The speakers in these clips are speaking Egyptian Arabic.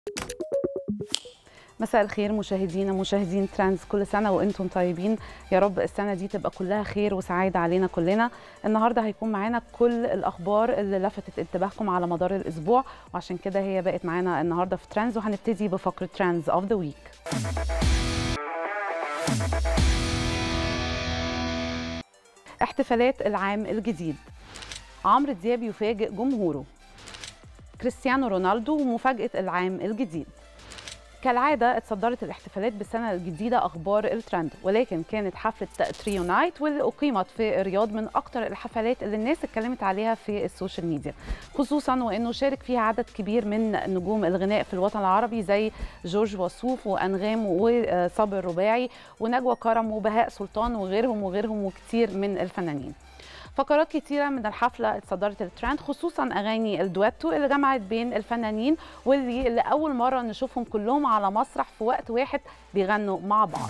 مساء الخير مشاهدينا مشاهدين ترانز كل سنة وانتم طيبين يا رب السنة دي تبقى كلها خير وسعادة علينا كلنا النهاردة هيكون معانا كل الأخبار اللي لفتت انتباهكم على مدار الأسبوع وعشان كده هي بقت معانا النهاردة في ترانز وهنبتدي بفقرة ترانز اوف ذا ويك احتفالات العام الجديد عمرو دياب يفاجئ جمهوره كريستيانو رونالدو ومفاجأة العام الجديد كالعادة اتصدرت الاحتفالات بالسنة الجديدة أخبار الترند ولكن كانت حفلة تريو نايت واللي أقيمت في الرياض من أكتر الحفلات اللي الناس اتكلمت عليها في السوشيال ميديا خصوصا وأنه شارك فيها عدد كبير من نجوم الغناء في الوطن العربي زي جورج وسوف وأنغام وصابر رباعي ونجوى كرم وبهاء سلطان وغيرهم وغيرهم وكتير من الفنانين فقرات كتيرة من الحفلة اتصدرت الترند خصوصا أغاني الدويتو اللي جمعت بين الفنانين واللي لأول مرة نشوفهم كلهم على مسرح في وقت واحد بيغنوا مع بعض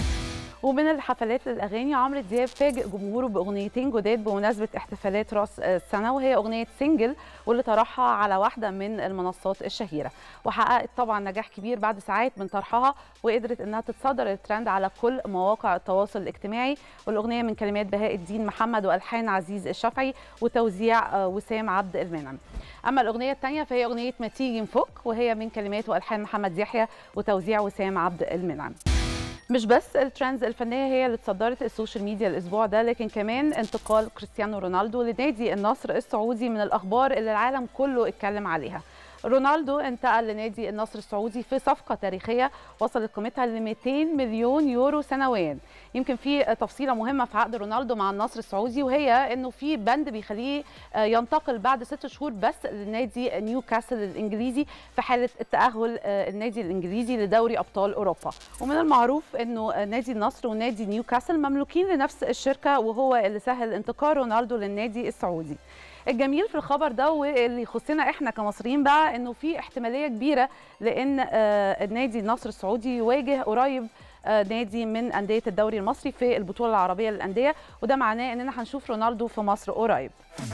ومن الحفلات للاغاني عمرو دياب فاجئ جمهوره باغنيتين جداد بمناسبه احتفالات راس السنه وهي اغنيه سنجل واللي طرحها على واحده من المنصات الشهيره وحققت طبعا نجاح كبير بعد ساعات من طرحها وقدرت انها تتصدر الترند على كل مواقع التواصل الاجتماعي والاغنيه من كلمات بهاء الدين محمد والحان عزيز الشافعي وتوزيع وسام عبد المنعم اما الاغنيه الثانيه فهي اغنيه ما تيجي نفك وهي من كلمات والحان محمد يحيى وتوزيع وسام عبد المنعم مش بس الترندز الفنيه هي اللي اتصدرت السوشيال ميديا الاسبوع ده لكن كمان انتقال كريستيانو رونالدو لنادي النصر السعودي من الاخبار اللي العالم كله اتكلم عليها رونالدو انتقل لنادي النصر السعودي في صفقه تاريخيه وصلت قيمتها ل 200 مليون يورو سنويا يمكن في تفصيله مهمه في عقد رونالدو مع النصر السعودي وهي انه في بند بيخليه ينتقل بعد ست شهور بس لنادي نيوكاسل الانجليزي في حاله التاهل النادي الانجليزي لدوري ابطال اوروبا ومن المعروف انه نادي النصر ونادي نيوكاسل مملوكين لنفس الشركه وهو اللي سهل انتقال رونالدو للنادي السعودي الجميل في الخبر ده واللي يخصنا احنا كمصريين بقى انه في احتماليه كبيره لان النادي النصر السعودي يواجه قريب نادي من انديه الدوري المصري في البطوله العربيه للانديه وده معناه اننا هنشوف رونالدو في مصر قريب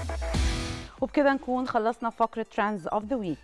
وبكده نكون خلصنا فقره ترانز اوف ذا ويك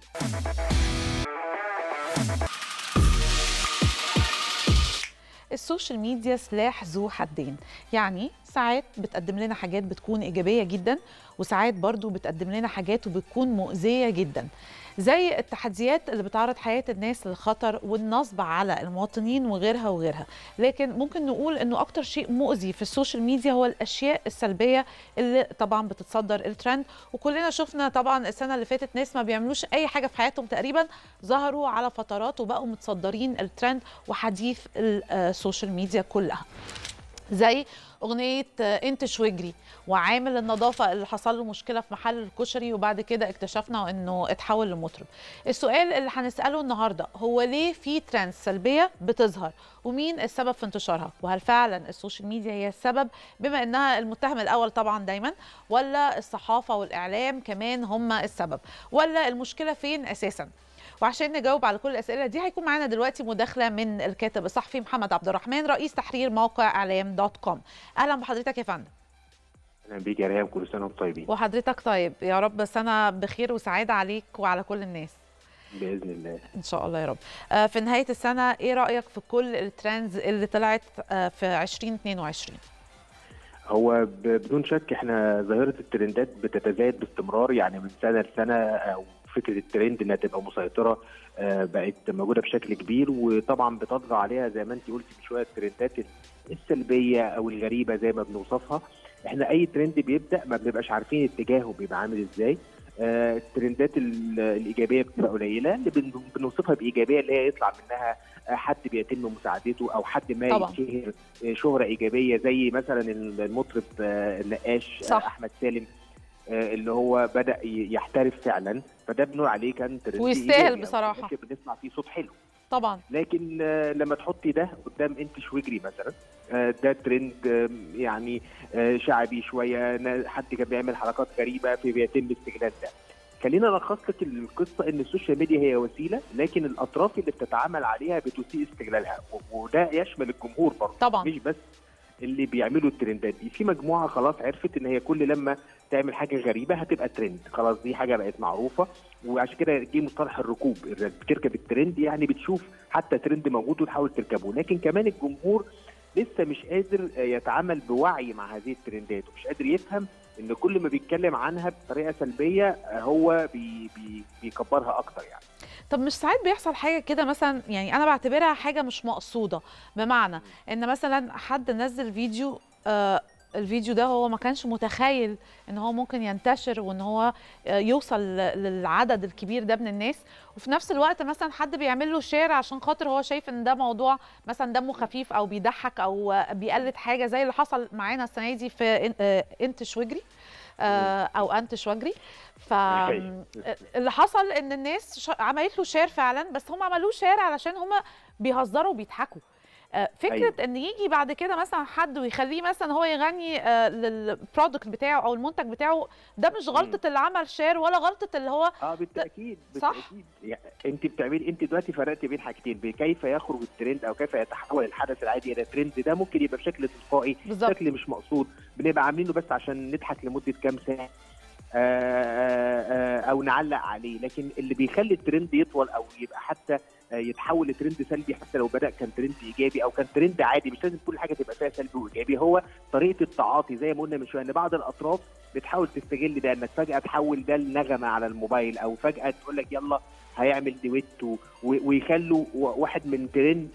السوشيال ميديا سلاح ذو حدين يعني ساعات بتقدم لنا حاجات بتكون إيجابية جدا وساعات برضو بتقدم لنا حاجات وبتكون مؤذية جدا زي التحديات اللي بتعرض حياة الناس للخطر والنصب على المواطنين وغيرها وغيرها لكن ممكن نقول انه اكتر شيء مؤذي في السوشيال ميديا هو الاشياء السلبية اللي طبعا بتتصدر الترند وكلنا شفنا طبعا السنة اللي فاتت ناس ما بيعملوش اي حاجة في حياتهم تقريبا ظهروا على فترات وبقوا متصدرين الترند وحديث السوشيال ميديا كلها زي اغنيه انت شوجري وعامل النظافه اللي حصل له مشكله في محل الكشري وبعد كده اكتشفنا انه اتحول لمطرب السؤال اللي هنساله النهارده هو ليه في ترندز سلبيه بتظهر ومين السبب في انتشارها وهل فعلا السوشيال ميديا هي السبب بما انها المتهم الاول طبعا دايما ولا الصحافه والاعلام كمان هم السبب ولا المشكله فين اساسا وعشان نجاوب على كل الاسئله دي هيكون معانا دلوقتي مداخله من الكاتب الصحفي محمد عبد الرحمن رئيس تحرير موقع اعلام دوت كوم اهلا بحضرتك يا فندم اهلا بيك يا ريهام كل سنه وانتم طيبين وحضرتك طيب يا رب سنه بخير وسعاده عليك وعلى كل الناس باذن الله ان شاء الله يا رب في نهايه السنه ايه رايك في كل الترندز اللي طلعت في 2022 هو بدون شك احنا ظاهره الترندات بتتزايد باستمرار يعني من سنه لسنه او فكره الترند انها تبقى مسيطره بقت موجوده بشكل كبير وطبعا بتطغى عليها زي ما انت قلتي من شويه الترندات السلبيه او الغريبه زي ما بنوصفها احنا اي ترند بيبدا ما بنبقاش عارفين اتجاهه بيبقى عامل ازاي الترندات الايجابيه بتبقى قليله اللي بنوصفها بايجابيه اللي هي يطلع منها حد بيتم مساعدته او حد ما يتشهر شهره ايجابيه زي مثلا المطرب النقاش صح. احمد سالم اللي هو بدا يحترف فعلا فده بنقول عليه كان ترند ويستاهل بصراحه بنسمع فيه صوت حلو طبعا لكن لما تحطي ده قدام انت شويجري مثلا ده ترند يعني شعبي شويه حد كان بيعمل حركات غريبه فبيتم استغلال ده خلينا نلخص لك القصه ان السوشيال ميديا هي وسيله لكن الاطراف اللي بتتعامل عليها بتسيء استغلالها وده يشمل الجمهور برضه طبعا مش بس اللي بيعملوا الترندات دي في مجموعه خلاص عرفت ان هي كل لما تعمل حاجه غريبه هتبقى ترند خلاص دي حاجه بقت معروفه وعشان كده جه مصطلح الركوب بتركب الترند يعني بتشوف حتى ترند موجود وتحاول تركبه لكن كمان الجمهور لسه مش قادر يتعامل بوعي مع هذه الترندات ومش قادر يفهم ان كل ما بيتكلم عنها بطريقه سلبيه هو بي بي بيكبرها اكتر يعني طب مش ساعات بيحصل حاجه كده مثلا يعني انا بعتبرها حاجه مش مقصوده بمعنى ان مثلا حد نزل فيديو آه الفيديو ده هو ما كانش متخيل ان هو ممكن ينتشر وان هو يوصل للعدد الكبير ده من الناس وفي نفس الوقت مثلا حد بيعمل له شير عشان خاطر هو شايف ان ده موضوع مثلا دمه خفيف او بيضحك او بيقلد حاجه زي اللي حصل معانا السنه دي في انت شوجري او انت شوجري فاللي حصل ان الناس عملت له شير فعلا بس هم عملوه شير علشان هم بيهزروا وبيضحكوا فكره أيوة. ان يجي بعد كده مثلا حد ويخليه مثلا هو يغني للبرودكت بتاعه او المنتج بتاعه ده مش غلطه اللي عمل شير ولا غلطه اللي هو اه بالتاكيد صح بالتاكيد يعني انت بتعملي انت دلوقتي فرقت بين حاجتين كيف يخرج الترند او كيف يتحول الحدث العادي الى ترند ده ممكن يبقى بشكل تلقائي بشكل مش مقصود بنبقى عاملينه بس عشان نضحك لمده كام ساعه او نعلق عليه لكن اللي بيخلي الترند يطول او يبقى حتى يتحول لترند سلبي حتى لو بدا كان ترند ايجابي او كان ترند عادي مش لازم كل حاجه تبقى فيها سلبي وايجابي هو طريقه التعاطي زي ما قلنا من شويه ان بعض الاطراف بتحاول تستغل ده انك فجاه تحول ده لنغمه على الموبايل او فجاه تقول لك يلا هيعمل دويتو ويخلوا واحد من ترند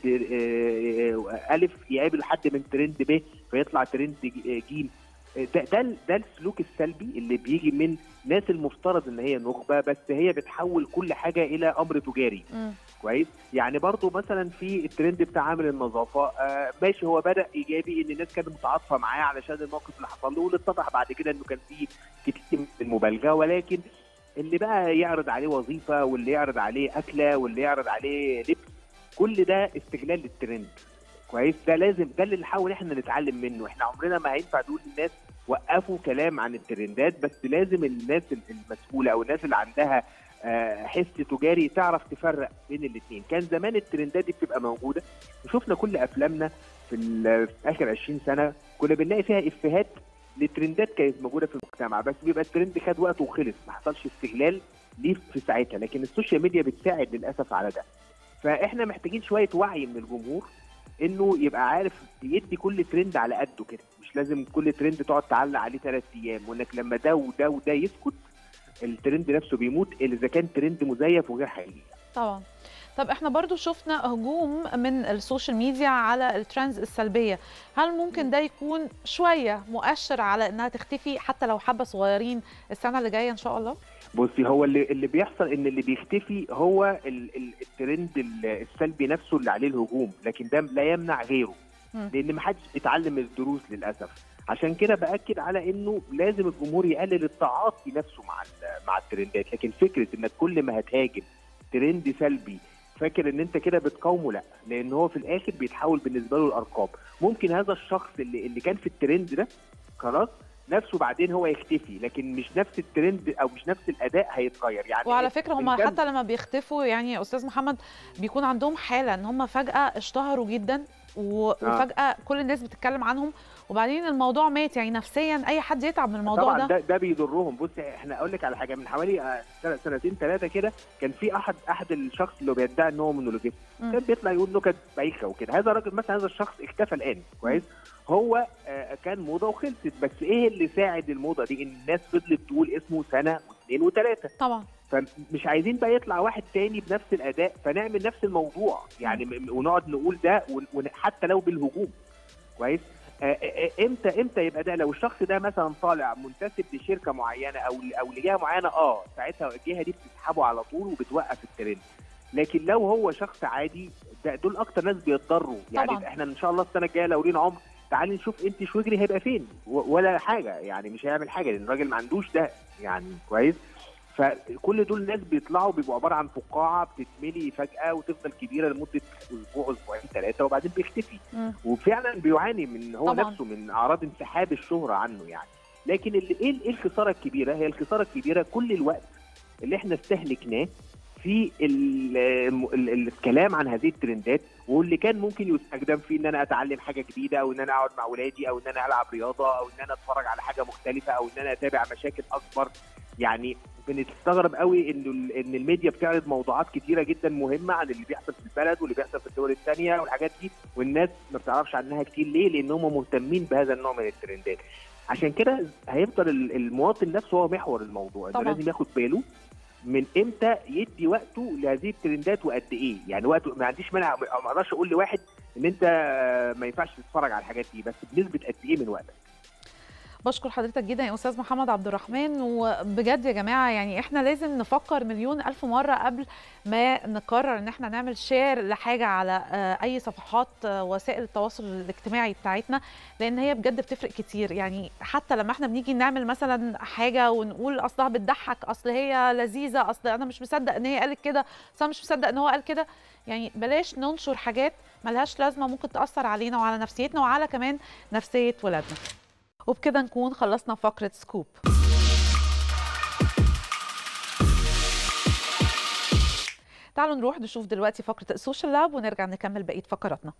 الف يقابل حد من ترند ب فيطلع ترند ج ده ده ده السلوك السلبي اللي بيجي من ناس المفترض ان هي نخبه بس هي بتحول كل حاجه الى امر تجاري م. كويس يعني برضو مثلا في الترند بتاع عامل النظافه آه ماشي هو بدا ايجابي ان الناس كانت متعاطفه معاه علشان الموقف اللي حصل له واللي اتضح بعد كده انه كان فيه كتير من المبالغه ولكن اللي بقى يعرض عليه وظيفه واللي يعرض عليه اكله واللي يعرض عليه لبس كل ده استغلال للترند كويس ده لازم ده اللي نحاول احنا نتعلم منه احنا عمرنا ما هينفع نقول للناس وقفوا كلام عن الترندات بس لازم الناس المسؤوله او الناس اللي عندها حس تجاري تعرف تفرق بين الاثنين كان زمان الترندات دي بتبقى موجوده وشفنا كل افلامنا في, في اخر 20 سنه كنا بنلاقي فيها افيهات لترندات كانت موجوده في المجتمع بس بيبقى الترند خد وقته وخلص ما حصلش استغلال ليه في ساعتها لكن السوشيال ميديا بتساعد للاسف على ده فاحنا محتاجين شويه وعي من الجمهور انه يبقى عارف يدي كل ترند على قده كده مش لازم كل ترند تقعد تعلق عليه ثلاث ايام وانك لما ده وده وده يسكت الترند نفسه بيموت اذا كان ترند مزيف وغير حقيقي طبعا طب احنا برضو شفنا هجوم من السوشيال ميديا على الترندز السلبيه هل ممكن ده يكون شويه مؤشر على انها تختفي حتى لو حبه صغيرين السنه اللي جايه ان شاء الله بصي هو اللي اللي بيحصل ان اللي بيختفي هو ال ال الترند السلبي نفسه اللي عليه الهجوم لكن ده لا يمنع غيره لان ما حدش بيتعلم الدروس للاسف عشان كده باكد على انه لازم الجمهور يقلل التعاطي نفسه مع مع الترندات لكن فكره انك كل ما هتهاجم ترند سلبي فاكر ان انت كده بتقاومه لا لان هو في الاخر بيتحول بالنسبه له الارقام ممكن هذا الشخص اللي اللي كان في الترند ده خلاص نفسه بعدين هو يختفي لكن مش نفس الترند او مش نفس الاداء هيتغير يعني وعلى فكره هم حتى لما بيختفوا يعني يا استاذ محمد بيكون عندهم حاله ان هم فجاه اشتهروا جدا وفجاه آه. كل الناس بتتكلم عنهم وبعدين الموضوع مات يعني نفسيا اي حد يتعب من الموضوع طبعا ده ده, ده بيضرهم بص احنا اقول لك على حاجه من حوالي سنتين ثلاثه كده كان في احد احد الشخص اللي بيدعي ان هو مونولوجيست كان بيطلع يقول نكت بايخه وكده هذا الراجل مثلا هذا الشخص اختفى الان كويس هو آه كان موضه وخلصت بس ايه اللي ساعد الموضه دي ان الناس فضلت تقول اسمه سنه واثنين وثلاثه طبعا فمش عايزين بقى يطلع واحد تاني بنفس الاداء فنعمل نفس الموضوع يعني ونقعد نقول ده حتى لو بالهجوم كويس امتى امتى يبقى ده لو الشخص ده مثلا طالع منتسب لشركه معينه او او لجهه معينه اه ساعتها الجهه دي بتسحبه على طول وبتوقف الترند لكن لو هو شخص عادي ده دول اكتر ناس بيتضروا يعني طبعا. احنا ان شاء الله السنه الجايه لو لينا عمر تعالي نشوف انت شوجري هيبقى فين ولا حاجه يعني مش هيعمل حاجه لان الراجل ما عندوش ده يعني كويس فكل دول ناس بيطلعوا بيبقوا عباره عن فقاعه بتتملي فجاه وتفضل كبيره لمده اسبوع اسبوعين ثلاثه وبعدين بيختفي مم. وفعلا بيعاني من هو طبعاً. نفسه من اعراض انسحاب الشهره عنه يعني لكن اللي ايه إيه الخساره الكبيره هي الخساره الكبيره كل الوقت اللي احنا استهلكناه في ال ال ال الكلام عن هذه الترندات واللي كان ممكن يستخدم في ان انا اتعلم حاجه جديده او ان انا اقعد مع ولادي او ان انا العب رياضه او ان انا اتفرج على حاجه مختلفه او ان انا اتابع مشاكل اكبر يعني بنستغرب قوي ان ان الميديا بتعرض موضوعات كتيره جدا مهمه عن اللي بيحصل في البلد واللي بيحصل في الدول الثانيه والحاجات دي والناس ما بتعرفش عنها كتير ليه؟ لان هم مهتمين بهذا النوع من الترندات. عشان كده هيفضل المواطن نفسه هو محور الموضوع انه لازم ياخد باله من امتى يدي وقته لهذه الترندات وقد ايه يعني وقته ما عنديش مانع ما اقدرش اقول لواحد ان انت ما ينفعش تتفرج على الحاجات دي بس بنسبه قد ايه من وقتك بشكر حضرتك جدا يا استاذ محمد عبد الرحمن وبجد يا جماعه يعني احنا لازم نفكر مليون الف مره قبل ما نقرر ان احنا نعمل شير لحاجه على اي صفحات وسائل التواصل الاجتماعي بتاعتنا لان هي بجد بتفرق كتير يعني حتى لما احنا بنيجي نعمل مثلا حاجه ونقول اصلها بتضحك اصل هي لذيذه اصل انا مش مصدق ان هي قالت كده اصل مش مصدق ان هو قال كده يعني بلاش ننشر حاجات ملهاش لازمه ممكن تاثر علينا وعلى نفسيتنا وعلى كمان نفسيه ولادنا وبكده نكون خلصنا فقرة سكوب تعالوا نروح نشوف دلوقتي فقرة السوشيال لاب ونرجع نكمل بقية فقراتنا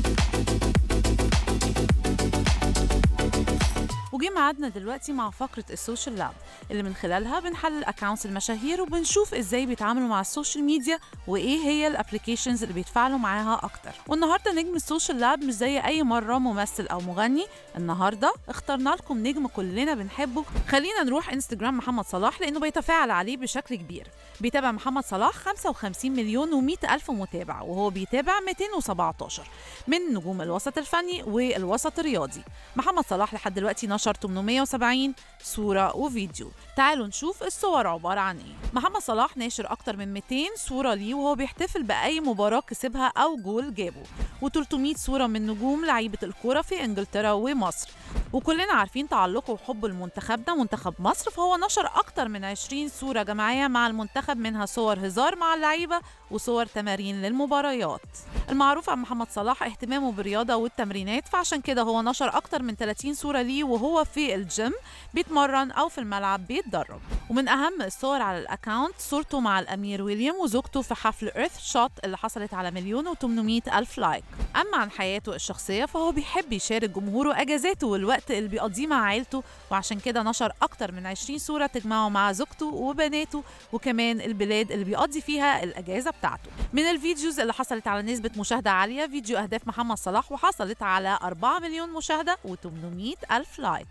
وجي ميعادنا دلوقتي مع فقرة السوشيال لاب اللي من خلالها بنحلل اكونتس المشاهير وبنشوف ازاي بيتعاملوا مع السوشيال ميديا وايه هي الابلكيشنز اللي بيتفاعلوا معاها اكتر والنهارده نجم السوشيال لاب مش زي اي مرة ممثل او مغني النهارده اخترنا لكم نجم كلنا بنحبه خلينا نروح انستجرام محمد صلاح لانه بيتفاعل عليه بشكل كبير بيتابع محمد صلاح 55 مليون و100 الف متابع وهو بيتابع 217 من نجوم الوسط الفني والوسط الرياضي محمد صلاح لحد دلوقتي نشر 870 صورة وفيديو تعالوا نشوف الصور عبارة عن ايه محمد صلاح ناشر اكتر من 200 صورة ليه وهو بيحتفل بأي مباراة كسبها أو جول جابه و300 صورة من نجوم لعيبة الكورة في انجلترا ومصر وكلنا عارفين تعلقه وحب لمنتخبنا منتخب مصر فهو نشر أكتر من 20 صورة جماعية مع المنتخب منها صور هزار مع اللعيبة وصور تمارين للمباريات المعروف عن محمد صلاح اهتمامه بالرياضة والتمرينات فعشان كده هو نشر أكتر من 30 صورة ليه وهو في الجيم بيتمرن أو في الملعب بيتدرب ومن أهم الصور على الأكاونت صورته مع الأمير ويليام وزوجته في حفل إيرث شوت اللي حصلت على مليون و800 ألف لايك أما عن حياته الشخصية فهو بيحب يشارك جمهوره أجازاته والوقت اللي بيقضيه مع عيلته وعشان كده نشر أكتر من 20 صورة تجمعه مع زوجته وبناته وكمان البلاد اللي بيقضي فيها الأجازة بتاعته من الفيديوز اللي حصلت على نسبة مشاهدة عالية فيديو أهداف محمد صلاح وحصلت على 4 مليون مشاهدة و800 ألف لايك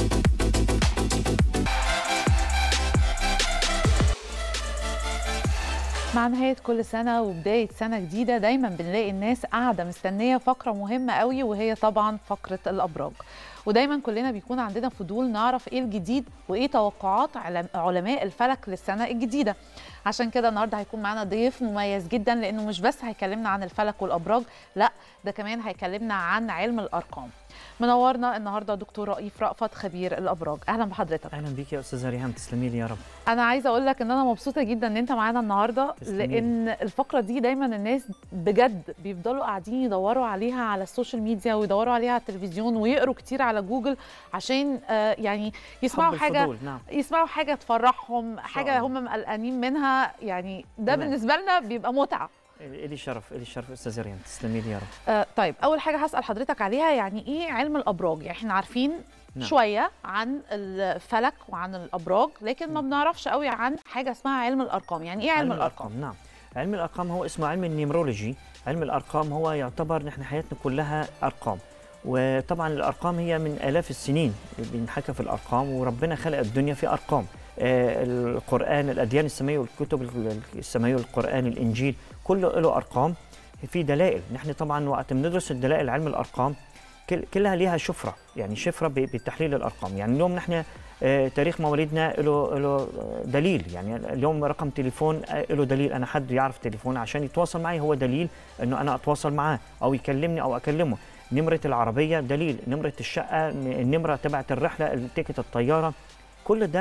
مع نهاية كل سنة وبداية سنة جديدة دايما بنلاقي الناس قاعدة مستنية فقرة مهمة قوي وهي طبعا فقرة الأبراج ودايما كلنا بيكون عندنا فضول نعرف ايه الجديد وايه توقعات علماء الفلك للسنة الجديدة عشان كده النهارده هيكون معانا ضيف مميز جدا لانه مش بس هيكلمنا عن الفلك والابراج لا ده كمان هيكلمنا عن علم الارقام منورنا النهارده دكتور رئيف رأفت خبير الابراج اهلا بحضرتك اهلا بيك يا استاذه ريهام تسلمي لي يا رب انا عايزه اقول لك ان انا مبسوطه جدا ان انت معانا النهارده لان الفقره دي دايما الناس بجد بيفضلوا قاعدين يدوروا عليها على السوشيال ميديا ويدوروا عليها على التلفزيون ويقروا كتير على جوجل عشان آه يعني يسمعوا حاجه نعم. يسمعوا حاجه تفرحهم حاجه هم مقلقانين منها يعني ده تمام. بالنسبه لنا بيبقى متعه الي شرف الي شرف استاذه ريهام تسلمي لي يا رب آه طيب اول حاجه هسال حضرتك عليها يعني ايه علم الابراج يعني احنا عارفين نعم. شويه عن الفلك وعن الابراج لكن ما نعم. بنعرفش قوي عن حاجه اسمها علم الارقام يعني ايه علم, الارقام نعم علم الارقام هو اسمه علم النيمرولوجي علم الارقام هو يعتبر نحن حياتنا كلها ارقام وطبعا الارقام هي من الاف السنين بنحكى في الارقام وربنا خلق الدنيا في ارقام آه، القران الاديان السماويه والكتب السماويه القران الانجيل كله له ارقام في دلائل نحن طبعا وقت بندرس الدلائل علم الارقام كل- كلها ليها شفره يعني شفره ب- بتحليل الارقام يعني اليوم نحن آه، تاريخ مواليدنا له له دليل يعني اليوم رقم تليفون آه، له دليل انا حد يعرف تليفون عشان يتواصل معي هو دليل انه انا اتواصل معاه او يكلمني او اكلمه نمره العربيه دليل نمره الشقه النمره تبعت الرحله تيكت الطياره كل ده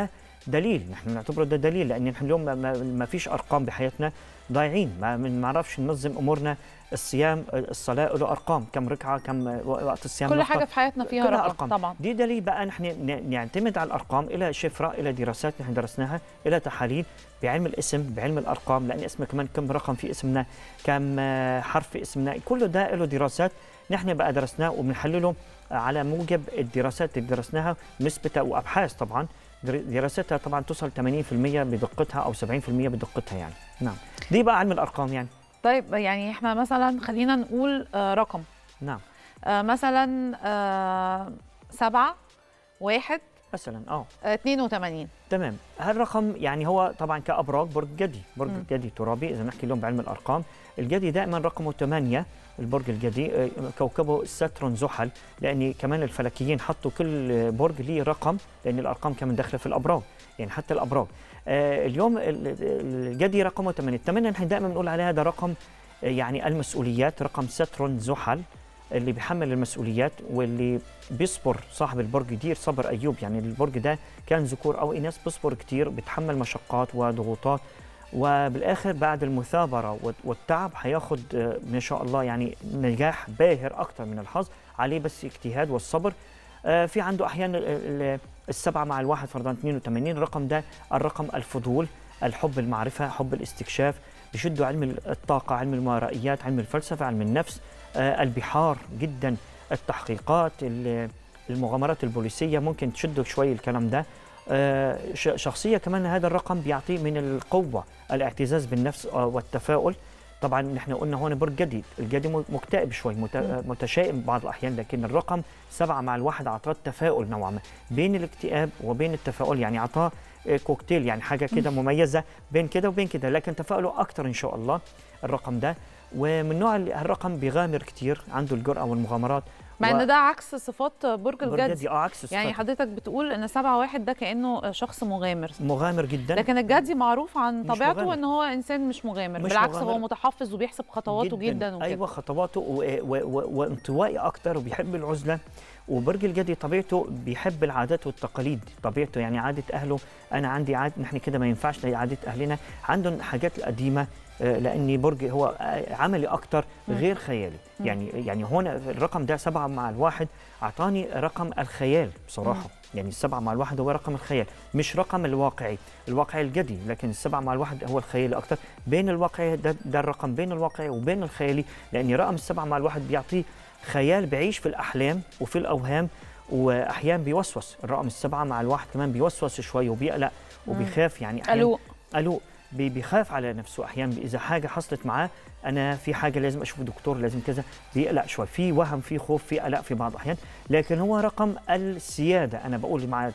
دليل نحن نعتبره ده دليل لان نحن اليوم ما, ما, ما فيش ارقام بحياتنا ضايعين ما ما نعرفش ننظم امورنا الصيام الصلاه له ارقام كم ركعه كم وقت الصيام كل نفطر. حاجه في حياتنا فيها كلها رقم أرقام. طبعا دي دليل بقى نحن ن- نعتمد على الارقام الى شفره الى دراسات نحن درسناها الى تحاليل بعلم الاسم بعلم الارقام لان اسمه كمان كم رقم في اسمنا كم آه، حرف في اسمنا كله ده له دراسات نحن بقى درسناه وبنحلله على موجب الدراسات اللي درسناها نسبتها وابحاث طبعا در- دراستها طبعا توصل 80% بدقتها او 70% بدقتها يعني نعم دي بقى علم الارقام يعني طيب يعني احنا مثلا خلينا نقول آه، رقم نعم آه، مثلا آه، سبعة واحد مثلا اه آه، 82 تمام هالرقم يعني هو طبعا كابراج برج جدي برج مم. جدي ترابي اذا نحكي اليوم بعلم الارقام الجدي دائما رقمه 8 البرج الجدي آه، كوكبه ساترون زحل لان كمان الفلكيين حطوا كل برج ليه رقم لان الارقام كمان داخله في الابراج يعني حتى الابراج آه، اليوم ال- ال- الجدي رقمه 8 8 نحن دائما بنقول عليها ده رقم آه، يعني المسؤوليات رقم ساترون زحل اللي بيحمل المسؤوليات واللي بيصبر صاحب البرج يدير صبر ايوب يعني البرج ده كان ذكور او اناث بيصبر كتير بيتحمل مشقات وضغوطات وبالاخر بعد المثابره والت- والتعب هياخد آه، ما شاء الله يعني نجاح باهر اكتر من الحظ عليه بس اجتهاد والصبر آه، في عنده احيانا ال- ال- السبعه مع الواحد فرضا 82 الرقم ده الرقم الفضول الحب المعرفه حب الاستكشاف بيشدوا علم الطاقه علم المارائيات علم الفلسفه علم النفس آه، البحار جدا التحقيقات ال- المغامرات البوليسيه ممكن تشدوا شوي الكلام ده آه، ش- شخصيه كمان هذا الرقم بيعطيه من القوه الاعتزاز بالنفس آه، والتفاؤل طبعا نحن قلنا هون برج جدي الجدي م- مكتئب شوي مت- آه، متشائم بعض الاحيان لكن الرقم سبعة مع الواحد اعطاه تفاؤل نوعا ما بين الاكتئاب وبين التفاؤل يعني اعطاه آه، كوكتيل يعني حاجه كده مميزه بين كده وبين كده لكن تفاؤله اكتر ان شاء الله الرقم ده ومن نوع اللي- الرقم بيغامر كتير عنده الجرأه والمغامرات مع و- ان ده عكس صفات برج برج الجدي جدي اه عكس يعني صفاته. حضرتك بتقول ان سبعة واحد ده كانه شخص مغامر مغامر جدا لكن الجدي معروف عن مش طبيعته مغامر. ان هو انسان مش مغامر مش بالعكس مغامر. هو متحفظ وبيحسب خطواته جدا, جداً وكده ايوه خطواته و- و- و- وانطوائي اكتر وبيحب العزله وبرج الجدي طبيعته بيحب العادات والتقاليد طبيعته يعني عاده اهله انا عندي عاد نحن كده ما ينفعش زي عاده اهلنا عندهم حاجات القديمه آه، لاني برج هو آه، عملي اكتر غير خيالي مم. يعني يعني هون الرقم ده سبعة مع الواحد اعطاني رقم الخيال بصراحه يعني السبعة مع الواحد هو رقم الخيال مش رقم الواقعي الواقعي الجدي لكن السبعة مع الواحد هو الخيالي اكتر بين الواقعي ده, ده الرقم بين الواقعي وبين الخيالي لان رقم السبعة مع الواحد بيعطيه خيال بعيش في الاحلام وفي الاوهام واحيانا بيوسوس الرقم السبعة مع الواحد كمان بيوسوس شوي وبيقلق وبيخاف يعني أحياناً الو قالوا بي- بيخاف على نفسه احيانا اذا حاجه حصلت معاه انا في حاجه لازم اشوف دكتور لازم كذا بيقلق شوي في وهم في خوف في قلق في بعض الاحيان لكن هو رقم السياده انا بقول مع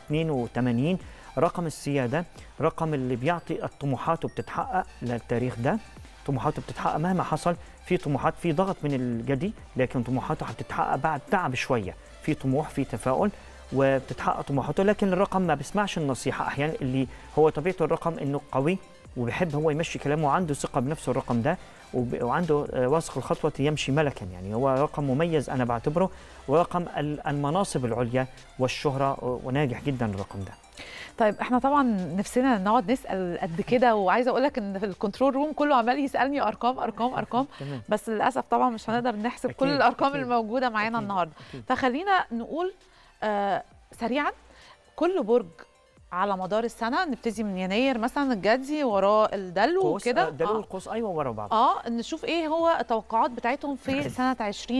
82 رقم السياده رقم اللي بيعطي الطموحات وبتتحقق للتاريخ ده طموحاته بتتحقق مهما حصل في طموحات في ضغط من الجدي لكن طموحاته هتتحقق بعد تعب شويه في طموح في تفاؤل وبتتحقق طموحاته لكن الرقم ما بيسمعش النصيحه احيانا اللي هو طبيعته الرقم انه قوي وبيحب هو يمشي كلامه وعنده ثقه بنفسه الرقم ده وب- وعنده آه، واثق الخطوه يمشي ملكا يعني هو رقم مميز انا بعتبره ورقم ال- المناصب العليا والشهره آه، وناجح جدا الرقم ده طيب احنا طبعا نفسنا نقعد نسال قد كده وعايزه اقول لك ان في الكنترول روم كله عمال يسالني ارقام ارقام ارقام تمام بس للاسف طبعا مش هنقدر نحسب كل أكيد، الارقام أكيد، الموجوده معانا أكيد، النهارده أكيد. فخلينا نقول آه سريعا كل برج على مدار السنه نبتدي من يناير مثلا الجدي وراه الدلو قوس وكده آه، دلو آه. القوس ايوه ورا بعض اه نشوف ايه هو التوقعات بتاعتهم في سنه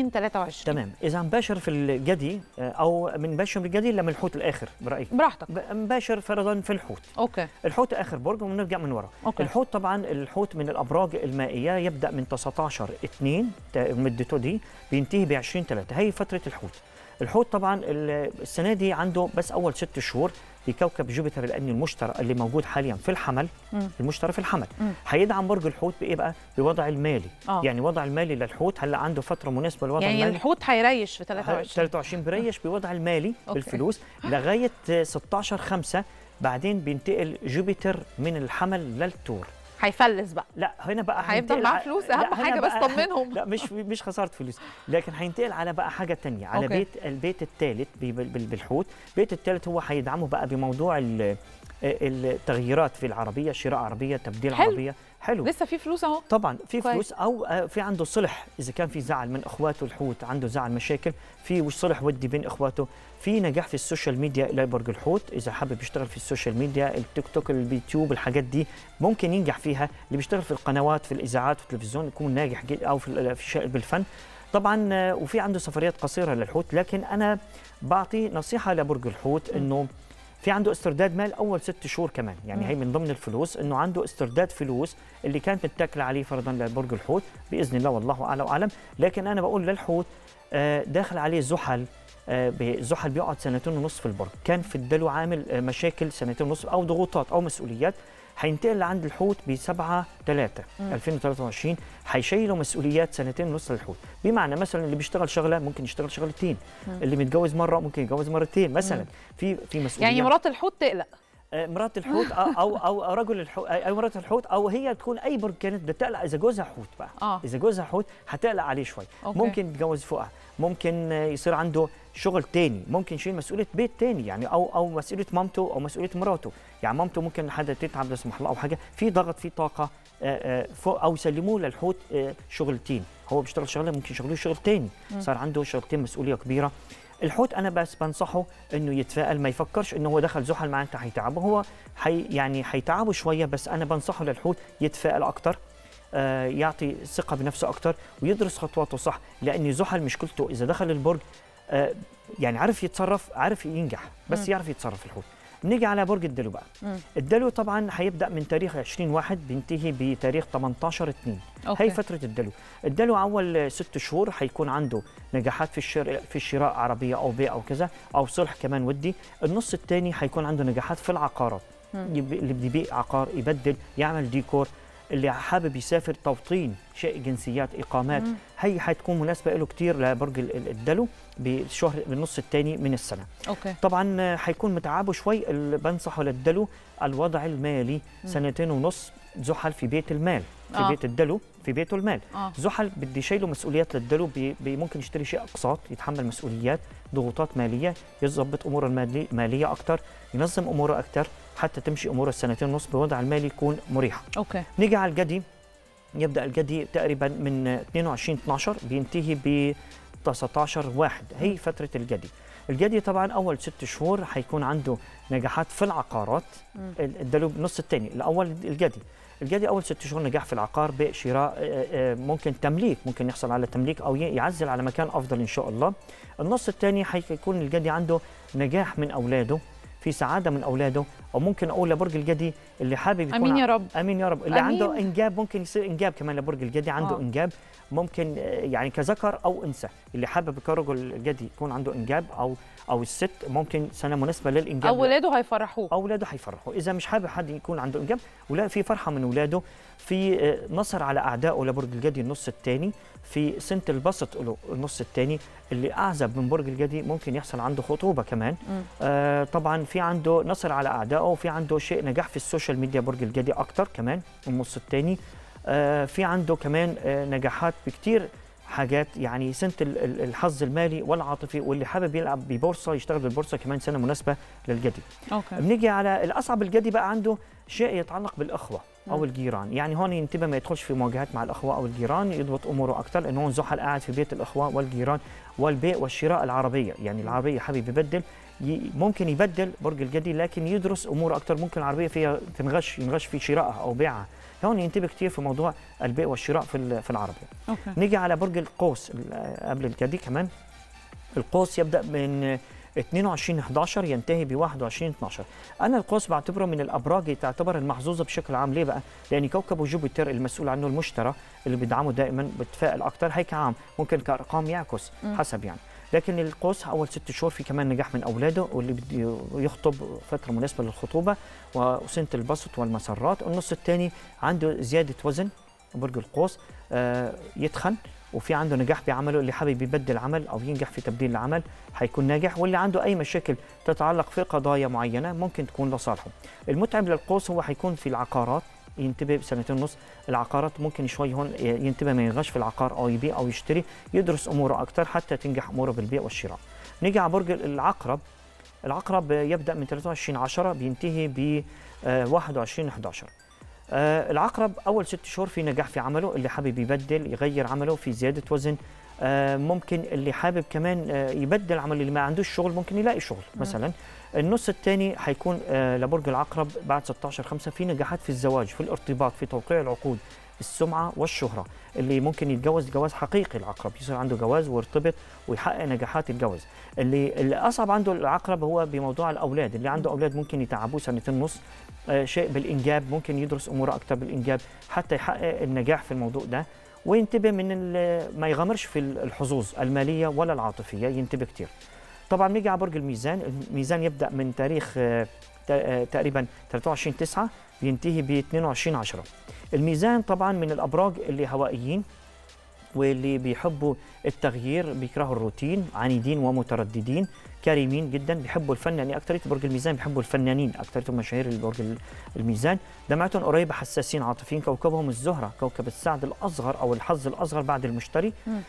2023 تمام اذا مباشر في الجدي آه، او من باشر بالجدي ولا من الحوت الاخر برايك براحتك ب- مباشر فرضا في الحوت اوكي الحوت اخر برج ونرجع من ورا اوكي الحوت طبعا الحوت من الابراج المائيه يبدا من 19 2 تا- مدته دي بينتهي ب 20 3 هي فتره الحوت الحوت طبعا ال- السنه دي عنده بس اول ست شهور بكوكب جوبيتر لان المشتري اللي موجود حاليا في الحمل مم. المشتري في الحمل مم. هيدعم برج الحوت بايه بقى بوضع المالي اه يعني وضع المالي للحوت هلا عنده فتره مناسبه للوضع يعني المالي الحوت هيريش في 23 23 بريش بوضع المالي أوكي. بالفلوس لغايه 16 5 بعدين بينتقل جوبيتر من الحمل للتور هيفلس بقى لا هنا بقى هيفضل هينتقل معاه ع- فلوس لا، اهم هنا حاجه بس بقى- طمنهم لا مش مش خساره فلوس لكن هينتقل على بقى حاجه تانية على أوكي. بيت البيت الثالث بالحوت البيت الثالث هو هيدعمه بقى بموضوع ال- آه، التغييرات في العربيه شراء عربيه تبديل حلو. عربيه حلو لسه في فلوس اهو طبعا في كويس. فلوس او آه، في عنده صلح اذا كان في زعل من اخواته الحوت عنده زعل مشاكل في وش صلح ودي بين اخواته في نجاح في السوشيال ميديا الى برج الحوت اذا حابب يشتغل في السوشيال ميديا التيك توك اليوتيوب الحاجات دي ممكن ينجح فيها اللي بيشتغل في القنوات في الاذاعات في التلفزيون يكون ناجح جدا او في ال- في شيء بالفن طبعا آه، وفي عنده سفريات قصيره للحوت لكن انا بعطي نصيحه لبرج الحوت انه في عنده استرداد مال اول ست شهور كمان يعني هي من ضمن الفلوس انه عنده استرداد فلوس اللي كانت متاكله عليه فرضا لبرج الحوت باذن الله والله اعلى واعلم لكن انا بقول للحوت آه، داخل عليه زحل آه، ب- زحل بيقعد سنتين ونص في البرج كان في الدلو عامل آه، مشاكل سنتين ونص او ضغوطات او مسؤوليات هينتقل لعند الحوت ب 7 3 2023 هيشيلوا مسؤوليات سنتين ونص للحوت بمعنى مثلا اللي بيشتغل شغله ممكن يشتغل شغلتين اللي متجوز مره ممكن يتجوز مرتين مثلا في في مسؤوليات يعني مرات الحوت تقلق آه، مرات الحوت او او او رجل الحوت او مرات الحوت او هي تكون اي برج كانت بتقلق اذا جوزها حوت بقى آه. اذا جوزها حوت هتقلق عليه شوي أوكي. ممكن يتجوز فوقها ممكن آه، يصير عنده شغل تاني ممكن يشيل مسؤوليه بيت تاني يعني او او مسؤوليه مامته او مسؤوليه مراته يعني مامته ممكن حدا تتعب لا سمح الله او حاجه في ضغط في طاقه آه، آه، فوق او يسلموه للحوت آه، شغلتين هو بيشتغل شغله ممكن يشغلوه شغل تاني صار عنده شغلتين مسؤوليه كبيره الحوت انا بس بنصحه انه يتفائل ما يفكرش انه هو دخل زحل معناته هيتعبه هو حي يعني هيتعبه شويه بس انا بنصحه للحوت يتفائل اكتر آه يعطي ثقه بنفسه اكتر ويدرس خطواته صح لان زحل مشكلته اذا دخل البرج آه يعني عرف يتصرف عرف ينجح بس يعرف يتصرف الحوت نيجي على برج الدلو بقى مم. الدلو طبعا هيبدا من تاريخ 20 واحد بينتهي بتاريخ 18 2 أوكي. هي فتره الدلو الدلو اول ست شهور هيكون عنده نجاحات في الشراء في الشراء عربيه او بيع او كذا او صلح كمان ودي النص الثاني هيكون عنده نجاحات في العقارات يب- اللي بده يبيع عقار يبدل يعمل ديكور اللي حابب يسافر توطين شيء جنسيات اقامات هي حتكون مناسبه له كثير لبرج ال- ال- الدلو بالشهر بالنص الثاني من السنه اوكي طبعا آه، حيكون متعبه شوي اللي بنصحه للدلو الوضع المالي سنتين ونص زحل في بيت المال في آه. آه. بيت الدلو في بيته المال آه. زحل بدي يشيله مسؤوليات للدلو بي بي ممكن يشتري شيء اقساط يتحمل مسؤوليات ضغوطات ماليه يظبط اموره الماليه ماليه اكثر ينظم اموره اكثر حتى تمشي اموره السنتين ونص بوضع المالي يكون مريح اوكي نيجي على الجدي يبدا الجدي تقريبا من 22 12 بينتهي ب 19 واحد هي فتره الجدي الجدي طبعا اول ست شهور حيكون عنده نجاحات في العقارات ال- الدلو بالنص الثاني الاول الجدي الجدي اول ست شهور نجاح في العقار بشراء آه، آه، ممكن تمليك ممكن يحصل على تمليك او ي- يعزل على مكان افضل ان شاء الله النص الثاني حيكون الجدي عنده نجاح من اولاده في سعاده من اولاده او ممكن اقول لبرج الجدي اللي حابب يكون امين ع- يا رب امين يا رب اللي أمين. عنده انجاب ممكن يصير انجاب كمان لبرج الجدي عنده آه. آه. انجاب ممكن آه، يعني كذكر او انثى اللي حابب كرجل الجدي يكون عنده انجاب او او الست ممكن سنه مناسبه للانجاب اولاده هيفرحوه اولاده هيفرحوا اذا مش حابب حد يكون عنده انجاب ولا في فرحه من اولاده في آه، نصر على اعدائه لبرج الجدي النص الثاني في سنه البسط له النص الثاني اللي اعزب من برج الجدي ممكن يحصل عنده خطوبه كمان آه طبعا في عنده نصر على اعدائه وفي عنده شيء نجاح في السوشيال ميديا برج الجدي اكتر كمان النص الثاني آه في عنده كمان آه نجاحات بكتير حاجات يعني سنه ال- ال- الحظ المالي والعاطفي واللي حابب يلعب ببورصه يشتغل بالبورصه كمان سنه مناسبه للجدي اوكي بنيجي على الاصعب الجدي بقى عنده شيء يتعلق بالاخوه او الجيران يعني هون ينتبه ما يدخلش في مواجهات مع الاخوه او الجيران يضبط اموره اكثر لانه هون زحل قاعد في بيت الاخوه والجيران والبيع والشراء العربيه يعني العربيه حابب يبدل ي- ممكن يبدل برج الجدي لكن يدرس اموره اكثر ممكن العربيه فيها تنغش ينغش في شرائها او بيعها هون ينتبه كثير في موضوع البيع والشراء في ال- في العربيه اوكي نيجي على برج القوس ال- قبل الجدي كمان القوس يبدا من 22 11 ينتهي ب 21 12 انا القوس بعتبره من الابراج اللي تعتبر المحظوظه بشكل عام ليه بقى لان كوكب جوبيتر المسؤول عنه المشتري اللي بيدعمه دائما بتفائل اكثر هيك عام ممكن كارقام يعكس حسب يعني لكن القوس اول ست شهور في كمان نجاح من اولاده واللي بده يخطب فتره مناسبه للخطوبه وسنه البسط والمسرات النص الثاني عنده زياده وزن برج القوس آه، يتخن وفي عنده نجاح بعمله اللي حابب يبدل عمل او ينجح في تبديل العمل حيكون ناجح واللي عنده اي مشاكل تتعلق في قضايا معينه ممكن تكون لصالحه المتعب للقوس هو حيكون في العقارات ينتبه بسنتين ونص العقارات ممكن شوي هون ينتبه ما ينغش في العقار او يبيع او يشتري يدرس اموره اكثر حتى تنجح اموره بالبيع والشراء نيجي على برج العقرب العقرب يبدا من 23 10 بينتهي ب 21 11 آه، العقرب اول ست شهور في نجاح في عمله اللي حابب يبدل يغير عمله في زياده وزن آه، ممكن اللي حابب كمان آه، يبدل عمل اللي ما عندوش شغل ممكن يلاقي شغل مثلا النص الثاني هيكون آه، لبرج العقرب بعد 16 5 في نجاحات في الزواج في الارتباط في توقيع العقود السمعه والشهره اللي ممكن يتجوز جواز حقيقي العقرب يصير عنده جواز ويرتبط ويحقق نجاحات الجواز اللي اللي اصعب عنده العقرب هو بموضوع الاولاد اللي عنده اولاد ممكن يتعبوه سنتين ونص آه، شيء بالانجاب ممكن يدرس امور اكثر بالانجاب حتى يحقق النجاح في الموضوع ده وينتبه من ال- ما يغامرش في الحظوظ الماليه ولا العاطفيه ينتبه كتير طبعا نيجي على برج الميزان الميزان يبدا من تاريخ آه، تا- آه، تقريبا 23 9 بينتهي ب 22 10 الميزان طبعا من الابراج اللي هوائيين واللي بيحبوا التغيير بيكرهوا الروتين عنيدين ومترددين كريمين جدا بيحبوا الفن يعني اكثريه برج الميزان بيحبوا الفنانين اكثريه مشاهير البرج ال- الميزان دمعتهم قريبه حساسين عاطفيين كوكبهم الزهره كوكب السعد الاصغر او الحظ الاصغر بعد المشتري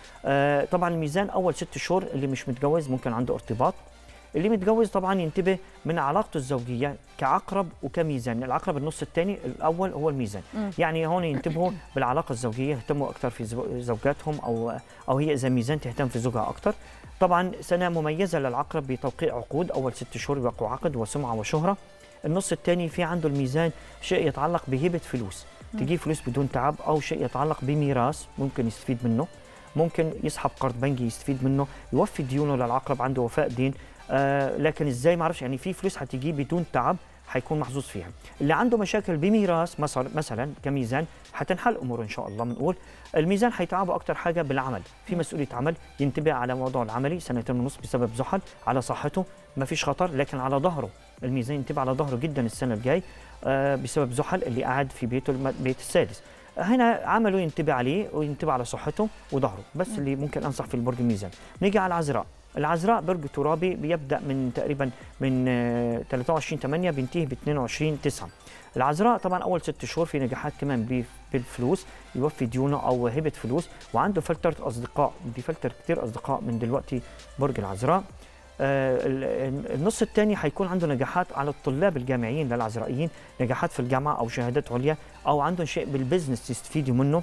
آه طبعا الميزان اول ست شهور اللي مش متجوز ممكن عنده ارتباط اللي متجوز طبعا ينتبه من علاقته الزوجيه كعقرب وكميزان العقرب النص الثاني الاول هو الميزان مم. يعني هون ينتبهوا بالعلاقه الزوجيه يهتموا اكثر في زو- زوجاتهم او او هي اذا ميزان تهتم في زوجها اكثر طبعا سنه مميزه للعقرب بتوقيع عقود اول ست شهور يوقعوا عقد وسمعه وشهره النص الثاني في عنده الميزان شيء يتعلق بهبه فلوس تجيب فلوس بدون تعب او شيء يتعلق بميراث ممكن يستفيد منه ممكن يسحب قرض بنكي يستفيد منه يوفي ديونه للعقرب عنده وفاء دين آه لكن ازاي ما اعرفش يعني في فلوس هتجي بدون تعب حيكون محظوظ فيها اللي عنده مشاكل بميراث مثلا مثلا كميزان هتنحل اموره ان شاء الله بنقول الميزان هيتعبوا اكتر حاجه بالعمل في مسؤوليه عمل ينتبه على موضوع العملي سنتين ونص بسبب زحل على صحته ما فيش خطر لكن على ظهره الميزان ينتبه على ظهره جدا السنه الجاي آه بسبب زحل اللي قاعد في بيته البيت السادس هنا عمله ينتبه عليه وينتبه على صحته وظهره بس اللي ممكن انصح في البرج الميزان نيجي على العذراء العذراء برج ترابي بيبدا من تقريبا من آه، 23 8 بينتهي ب 22 9 العذراء طبعا اول ست شهور في نجاحات كمان ب- بالفلوس يوفي ديونه او هبه فلوس وعنده فلتره اصدقاء بيفلتر كتير اصدقاء من دلوقتي برج العذراء آه، ال- النص الثاني هيكون عنده نجاحات على الطلاب الجامعيين للعذرائيين نجاحات في الجامعه او شهادات عليا او عندهم شيء بالبزنس يستفيدوا منه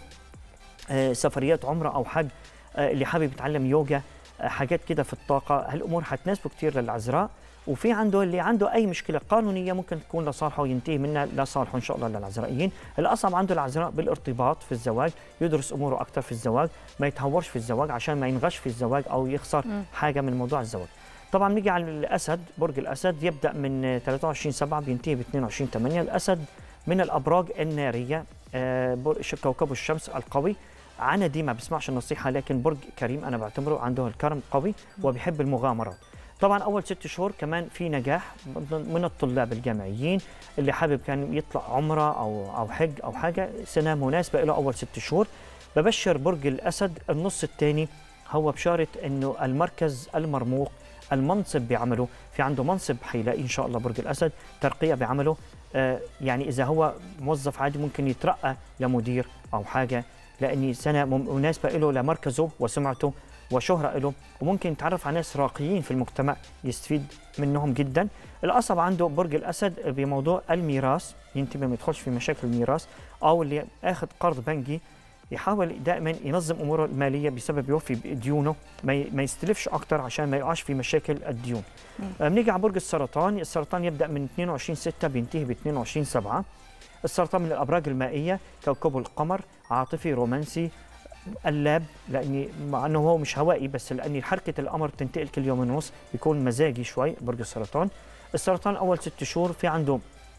آه، سفريات عمره او حج آه، اللي حابب يتعلم يوجا آه، حاجات كده في الطاقه هالامور هتناسبه كتير للعذراء وفي عنده اللي عنده اي مشكله قانونيه ممكن تكون لصالحه وينتهي منها لصالحه ان شاء الله للعذرائيين الاصعب عنده العذراء بالارتباط في الزواج يدرس اموره اكثر في الزواج ما يتهورش في الزواج عشان ما ينغش في الزواج او يخسر مم. حاجه من موضوع الزواج طبعا نيجي على الاسد برج الاسد يبدا من 23 7 بينتهي ب 22 8 الاسد من الابراج الناريه آه، برج كوكب الشمس القوي عندي ما بيسمعش النصيحه لكن برج كريم انا بعتبره عنده الكرم قوي وبيحب المغامرات طبعا اول ست شهور كمان في نجاح من الطلاب الجامعيين اللي حابب كان يطلع عمره او او حج او حاجه سنه مناسبه له اول ست شهور ببشر برج الاسد النص الثاني هو بشاره انه المركز المرموق المنصب بعمله في عنده منصب حيلاقي ان شاء الله برج الاسد ترقيه بعمله آه يعني اذا هو موظف عادي ممكن يترقى لمدير او حاجه لاني سنه مم- مناسبه له لمركزه وسمعته وشهره له وممكن يتعرف على ناس راقيين في المجتمع يستفيد منهم جدا الاصعب عنده برج الاسد بموضوع الميراث ينتبه ما يدخلش في مشاكل الميراث او اللي اخذ قرض بنكي يحاول دائما ينظم اموره الماليه بسبب يوفي بديونه ما ي- ما يستلفش اكتر عشان ما يقعش في مشاكل الديون آه، بنيجي على برج السرطان السرطان يبدا من 22 6 بينتهي ب 22 7 السرطان من الابراج المائيه كوكبه القمر عاطفي رومانسي قلاب لاني مع انه هو مش هوائي بس لاني حركه القمر تنتقل كل يومين ونص بيكون مزاجي شوي برج السرطان السرطان اول ست شهور في عنده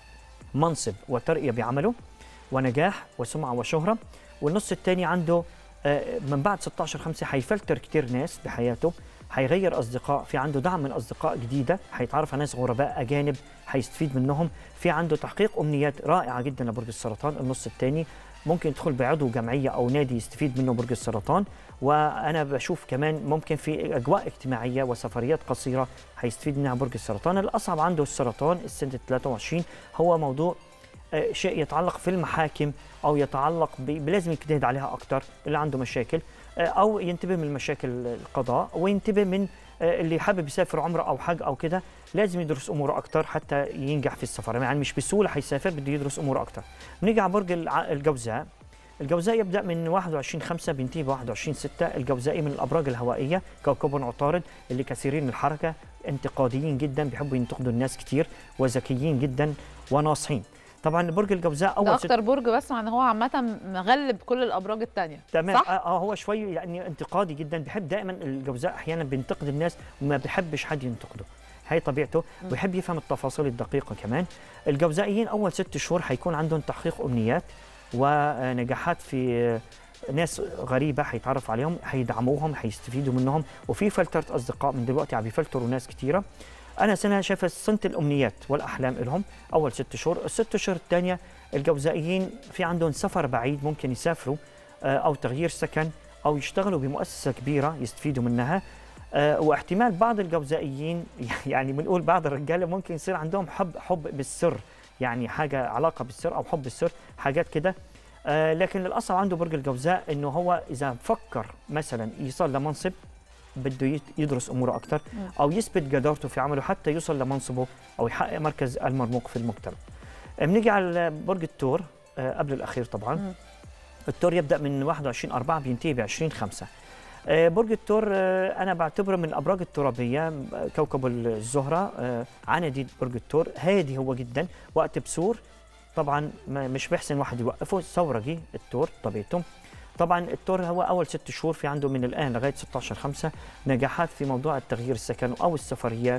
منصب وترقيه بعمله ونجاح وسمعه وشهره والنص الثاني عنده آه، من بعد 16 5 حيفلتر كتير ناس بحياته حيغير اصدقاء في عنده دعم من اصدقاء جديده حيتعرف على ناس غرباء اجانب حيستفيد منهم في عنده تحقيق امنيات رائعه جدا لبرج السرطان النص الثاني ممكن يدخل بعضو جمعيه او نادي يستفيد منه برج السرطان وانا بشوف كمان ممكن في اجواء اجتماعيه وسفريات قصيره حيستفيد منها برج السرطان الاصعب عنده السرطان السنه 23 هو موضوع آه، شيء يتعلق في المحاكم او يتعلق ب- لازم يجتهد عليها اكثر اللي عنده مشاكل آه، او ينتبه من مشاكل القضاء وينتبه من آه، اللي حابب يسافر عمره او حج او كده لازم يدرس اموره اكثر حتى ينجح في السفر يعني مش بسهوله حيسافر بده يدرس اموره اكثر بنيجي على برج الع- الجوزاء الجوزاء يبدا من 21 5 بينتهي ب 21 6 الجوزائي من الابراج الهوائيه كوكب عطارد اللي كثيرين الحركه انتقاديين جدا بيحبوا ينتقدوا الناس كتير وذكيين جدا وناصحين طبعا برج الجوزاء ده اول ست اكتر برج بسمع ان هو عامه مغلب كل الابراج التانية تمام صح؟ اه آه، هو شوي يعني انتقادي جدا بيحب دائما الجوزاء احيانا بينتقد الناس وما بيحبش حد ينتقده هي طبيعته ويحب يفهم التفاصيل الدقيقه كمان الجوزائيين اول ست شهور حيكون عندهم تحقيق امنيات ونجاحات في ناس غريبه حيتعرف عليهم حيدعموهم حيستفيدوا منهم وفي فلتره اصدقاء من دلوقتي عم بيفلتروا ناس كثيره انا سنه شايفه سنه الامنيات والاحلام لهم اول ست شهور الست شهور الثانيه الجوزائيين في عندهم سفر بعيد ممكن يسافروا آه، او تغيير سكن او يشتغلوا بمؤسسه كبيره يستفيدوا منها آه، واحتمال بعض الجوزائيين يعني بنقول بعض الرجاله ممكن يصير عندهم حب حب بالسر يعني حاجه علاقه بالسر او حب السر حاجات كده آه، لكن الاصعب عنده برج الجوزاء انه هو اذا فكر مثلا يصل لمنصب بده يت- يدرس اموره اكثر او يثبت جدارته في عمله حتى يوصل لمنصبه او يحقق مركز المرموق في المجتمع. آه، بنيجي على برج الثور آه، قبل الاخير طبعا مم. الثور يبدا من 21 4 بينتهي ب 20 5 آه، برج الثور آه، انا بعتبره من الابراج الترابيه آه، كوكب الزهره آه، عنادي برج الثور هادي هو جدا وقت بسور طبعا ما- مش بيحسن واحد يوقفه ثورجي الثور طبيعته طبعا الثور هو اول ست شهور في عنده من الان لغايه 16 5 نجاحات في موضوع التغيير السكن او السفريات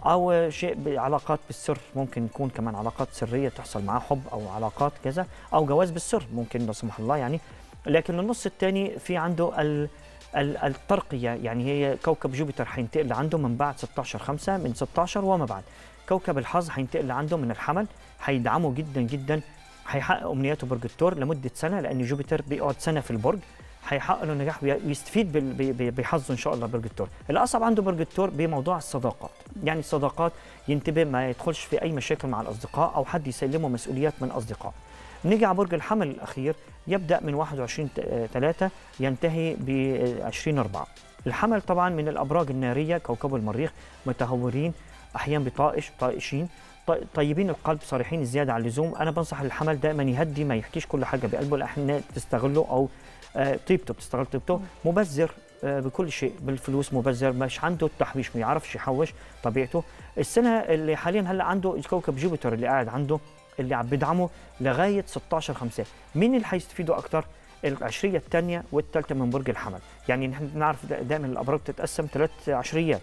او شيء بعلاقات بالسر ممكن يكون كمان علاقات سريه تحصل معاه حب او علاقات كذا او جواز بالسر ممكن لا سمح الله يعني لكن النص الثاني في عنده ال ال- الترقيه يعني هي كوكب جوبيتر حينتقل لعنده من بعد 16 5 من 16 وما بعد كوكب الحظ حينتقل لعنده من الحمل حيدعمه جدا جدا حيحقق امنياته برج الثور لمده سنه لان جوبيتر بيقعد سنه في البرج حيحقق له نجاح وي- ويستفيد بال- ب- ب- بحظه ان شاء الله برج الثور الاصعب عنده برج الثور بموضوع الصداقات يعني الصداقات ينتبه ما يدخلش في اي مشاكل مع الاصدقاء او حد يسلمه مسؤوليات من اصدقاء نيجي على برج الحمل الاخير يبدا من 21 3 ينتهي ب 20 4 الحمل طبعا من الابراج الناريه كوكب المريخ متهورين احيانا بطائش طائشين ط- طيبين القلب صريحين زياده عن اللزوم انا بنصح الحمل دائما يهدي ما يحكيش كل حاجه بقلبه لأن تستغله او آه، طيبته بتستغل طيبته مبذر آه، بكل شيء بالفلوس مبذر مش عنده التحويش ما يعرفش يحوش طبيعته السنه اللي حاليا هلا عنده الكوكب جوبيتر اللي قاعد عنده اللي عم بدعمه لغايه 16 5 مين اللي حيستفيدوا اكثر العشريه الثانيه والثالثه من برج الحمل يعني نحن بنعرف دائما الابراج بتتقسم ثلاث عشريات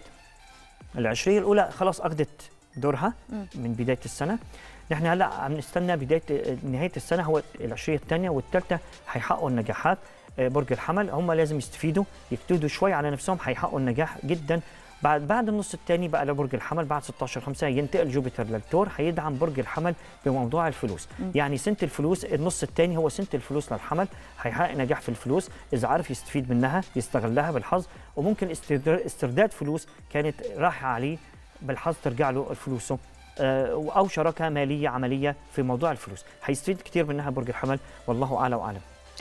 العشريه الاولى خلاص اخذت دورها مم. من بدايه السنه نحن هلا عم نستنى بدايه نهايه السنه هو العشريه الثانيه والثالثه حيحققوا النجاحات آه، برج الحمل هم لازم يستفيدوا يجتهدوا شوي على نفسهم حيحققوا النجاح جدا بعد بعد النص الثاني بقى لبرج الحمل بعد 16 5 ينتقل جوبيتر للثور حيدعم برج الحمل بموضوع الفلوس مم. يعني سنه الفلوس النص الثاني هو سنه الفلوس للحمل حيحقق نجاح في الفلوس اذا عرف يستفيد منها يستغلها بالحظ وممكن استرداد- استرداد فلوس كانت رايحه عليه بالحظ ترجع له فلوسه آه، او شراكه ماليه عمليه في موضوع الفلوس حيستفيد كثير منها برج الحمل والله اعلى واعلم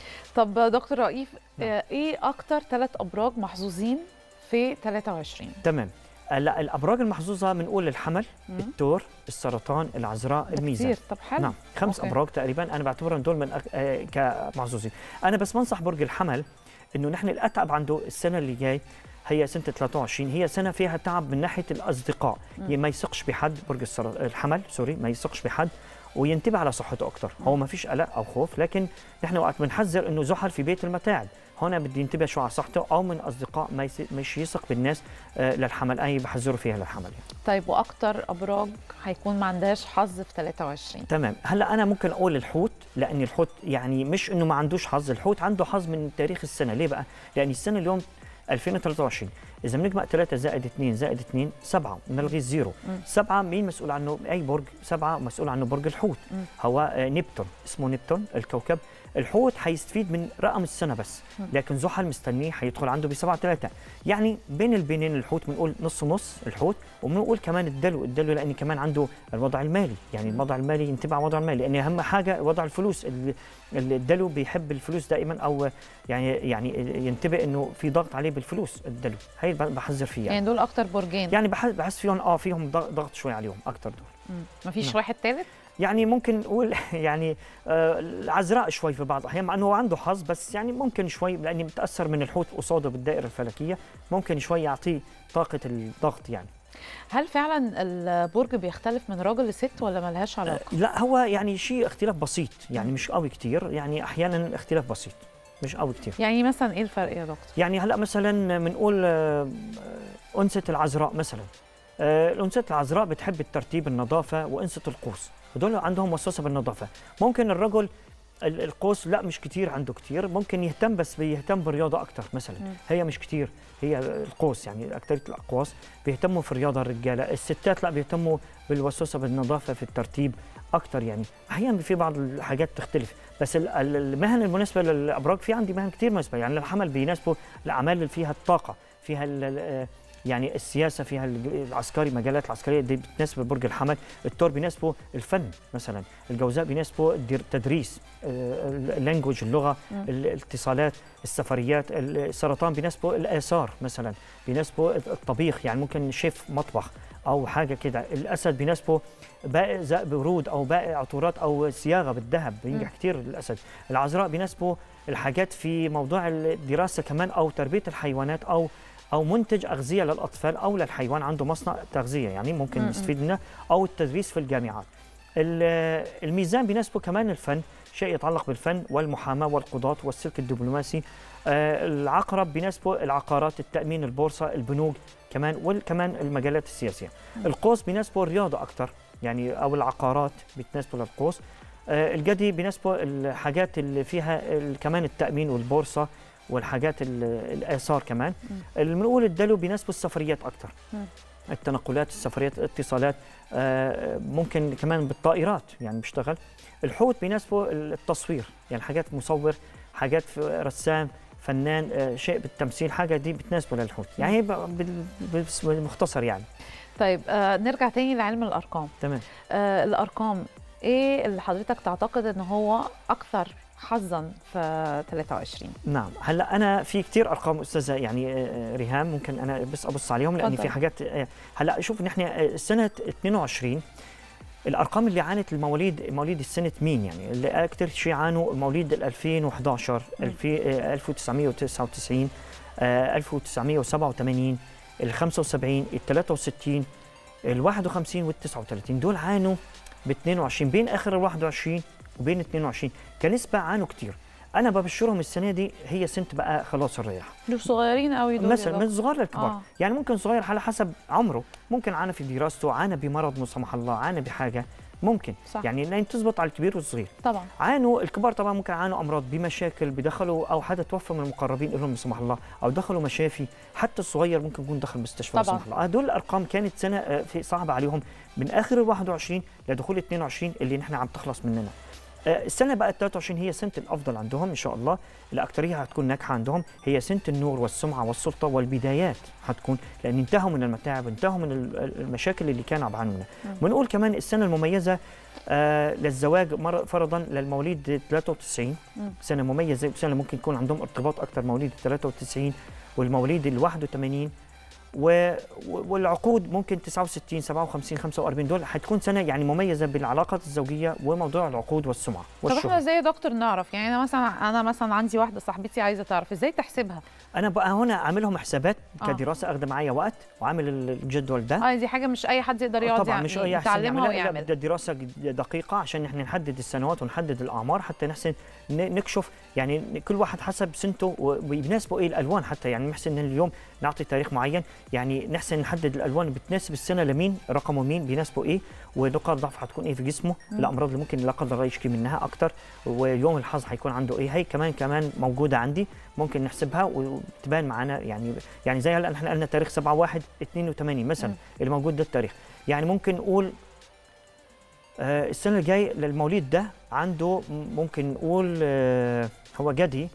طب دكتور رئيف نعم. آه، ايه اكتر ثلاث ابراج محظوظين في 23 تمام آه، لا الابراج المحظوظه بنقول الحمل مم. الثور السرطان العذراء ده الميزان كتير طب حلو نعم خمس أوكي. ابراج تقريبا انا بعتبرهم دول من أك... آه كمحظوظين انا بس بنصح برج الحمل انه نحن الاتعب عنده السنه اللي جاي هي سنه 23 هي سنه فيها تعب من ناحيه الاصدقاء مم. ما يثقش بحد برج السر... الحمل سوري ما يثقش بحد وينتبه على صحته اكثر هو ما فيش قلق او خوف لكن نحن وقت بنحذر انه زحل في بيت المتاعب هنا بده ينتبه شو على صحته او من اصدقاء ما يس... مش يثق بالناس آه للحمل اي بحذروا فيها للحمل يعني. طيب واكتر ابراج هيكون ما عندهاش حظ في 23 تمام هلا انا ممكن اقول الحوت لان الحوت يعني مش انه ما عندوش حظ الحوت عنده حظ من تاريخ السنه ليه بقى لان السنه اليوم 2023 اذا بنجمع 3 زائد 2 زائد 2 7 بنلغي الزيرو مم. 7 مين مسؤول عنه اي برج 7 مسؤول عنه برج الحوت مم. هو آه، نبتون اسمه نبتون الكوكب الحوت هيستفيد من رقم السنه بس لكن زحل مستنيه هيدخل عنده ب 7 3 يعني بين البينين الحوت بنقول نص نص الحوت وبنقول كمان الدلو الدلو لان كمان عنده الوضع المالي يعني الوضع المالي ينتبه على الوضع المالي لان اهم حاجه وضع الفلوس ال- ال- الدلو بيحب الفلوس دائما او يعني يعني ينتبه انه في ضغط عليه بالفلوس الدلو هي بحذر فيه يعني, يعني دول اكتر برجين يعني بحس بحس فيهم اه فيهم ضغ- ضغط شوي عليهم اكتر دول مم. مفيش نعم. واحد ثالث يعني ممكن نقول يعني آه، العذراء شوي في بعض الاحيان مع انه هو عنده حظ بس يعني ممكن شوي لاني متاثر من الحوت قصاده بالدائره الفلكيه ممكن شوي يعطيه طاقه الضغط يعني هل فعلا البرج بيختلف من راجل لست ولا ملهاش علاقه لا هو يعني شيء اختلاف بسيط يعني مش قوي كتير يعني احيانا اختلاف بسيط مش قوي كتير يعني مثلا ايه الفرق يا دكتور يعني هلا مثلا بنقول آه، آه، انثى العذراء مثلا آه، الانثى العذراء بتحب الترتيب النظافه وانثى القوس ودول عندهم وسوسه بالنظافه ممكن الرجل ال- القوس لا مش كتير عنده كتير ممكن يهتم بس بيهتم بالرياضه اكتر مثلا مم. هي مش كتير هي القوس يعني اكثريه الاقواس بيهتموا في الرياضه الرجاله الستات لا بيهتموا بالوسوسه بالنظافه في الترتيب اكتر يعني احيانا في بعض الحاجات تختلف بس ال- ال- المهن المناسبه للابراج في عندي مهن كتير مناسبه يعني الحمل بيناسبه الاعمال اللي فيها الطاقه فيها ال- ال- يعني السياسه فيها ال- العسكري مجالات العسكريه دي بتناسب برج الحمل الثور بيناسبه الفن مثلا الجوزاء بيناسبه الدير- التدريس اللانجوج اللغه مم. الاتصالات السفريات السرطان بيناسبه الاثار مثلا بيناسبه الطبيخ يعني ممكن شيف مطبخ او حاجه كده الاسد بيناسبه بائع زق برود او بائع عطورات او صياغه بالذهب بينجح كثير الاسد العذراء بيناسبه الحاجات في موضوع الدراسه كمان او تربيه الحيوانات او او منتج اغذيه للاطفال او للحيوان عنده مصنع تغذيه يعني ممكن م-م. يستفيد منه او التدريس في الجامعات ال- الميزان بيناسبه كمان الفن شيء يتعلق بالفن والمحاماه والقضاة والسلك الدبلوماسي آه، العقرب بيناسبه العقارات التامين البورصه البنوك كمان وكمان المجالات السياسيه القوس بيناسبه الرياضه اكثر يعني او العقارات بتناسبه للقوس آه، الجدي بيناسبه الحاجات اللي فيها ال- كمان التامين والبورصه والحاجات ال- الاثار كمان اللي بنقول الدلو بيناسبه السفريات اكثر مم. التنقلات السفريات الاتصالات آه، ممكن كمان بالطائرات يعني بيشتغل الحوت بيناسبه التصوير يعني حاجات مصور حاجات في رسام فنان آه، شيء بالتمثيل حاجه دي بتناسبه للحوت يعني هي ب- بال- بس- بالمختصر يعني طيب آه نرجع تاني لعلم الارقام تمام آه الارقام ايه اللي حضرتك تعتقد ان هو اكثر حظا في 23 نعم هلا انا في كثير ارقام استاذه يعني آه، ريهام ممكن انا بس ابص عليهم لان اتفضل. في حاجات آه، هلا شوف نحن آه، سنه 22 الارقام اللي عانت المواليد مواليد السنه مين يعني اللي اكثر شيء عانوا مواليد ال 2011 الف- آه، 1999 آه، 1987 ال 75 ال 63 ال 51 وال 39 دول عانوا ب 22 بين اخر ال 21 وبين 22 كنسبه عانوا كثير انا ببشرهم السنه دي هي سنه بقى خلاص الرياح دول صغيرين قوي دول يا مثلا من دكتور. الصغار للكبار آه. آه. يعني ممكن صغير على حسب عمره ممكن عانى في دراسته عانى بمرض لا سمح الله عانى بحاجه ممكن صح. يعني لان تزبط على الكبير والصغير طبعا عانوا الكبار طبعا ممكن عانوا امراض بمشاكل بدخلوا او حدا توفى من المقربين لهم لا سمح الله او دخلوا مشافي حتى الصغير ممكن يكون دخل مستشفى لا طبعاً. سمح الله هدول الارقام كانت سنه آه، في صعبه عليهم من اخر ال 21 لدخول 22 اللي نحن عم تخلص مننا آه، السنه بقى 23 هي سنه الافضل عندهم ان شاء الله الاكثريه هتكون ناجحه عندهم هي سنه النور والسمعه والسلطه والبدايات هتكون لان انتهوا من المتاعب انتهوا من ال- المشاكل اللي كانوا عم يعانوا منها بنقول كمان السنه المميزه آه للزواج مر- فرضا للمواليد 93 مم. سنه مميزه سنه ممكن يكون عندهم ارتباط اكثر مواليد 93 والمواليد ال 81 و- والعقود ممكن 69 57 45 دول حتكون سنه يعني مميزه بالعلاقات الزوجيه وموضوع العقود والسمعه طب احنا والشهره ازاي يا دكتور نعرف يعني انا مثلا انا مثلا عندي واحده صاحبتي عايزه تعرف ازاي تحسبها انا بقى هنا عاملهم حسابات آه. كدراسه اخذ معايا وقت وعامل الجدول ده اه دي حاجه مش اي حد يقدر يقعد طبعا يعني مش اي احسن يتعلمها يعملها لا ويعمل بدها دراسه جد- دقيقه عشان نحن نحدد السنوات ونحدد الاعمار حتى نحسن ن- نكشف يعني كل واحد حسب سنته وبيناسبه ايه الالوان حتى يعني نحسن إن اليوم نعطي تاريخ معين يعني نحسن نحدد الالوان بتناسب السنه لمين رقمه مين بيناسبه ايه ونقاط ضعف حتكون ايه في جسمه الامراض اللي ممكن لا قدر الله يشكي منها اكثر ويوم الحظ حيكون عنده ايه هي كمان كمان موجوده عندي ممكن نحسبها وتبان معنا يعني يعني زي هلا احنا قلنا تاريخ 7 1 82 مثلا مم. اللي موجود ده التاريخ يعني ممكن نقول آه، السنه الجاي للموليد ده عنده م- ممكن نقول آه، هو جدي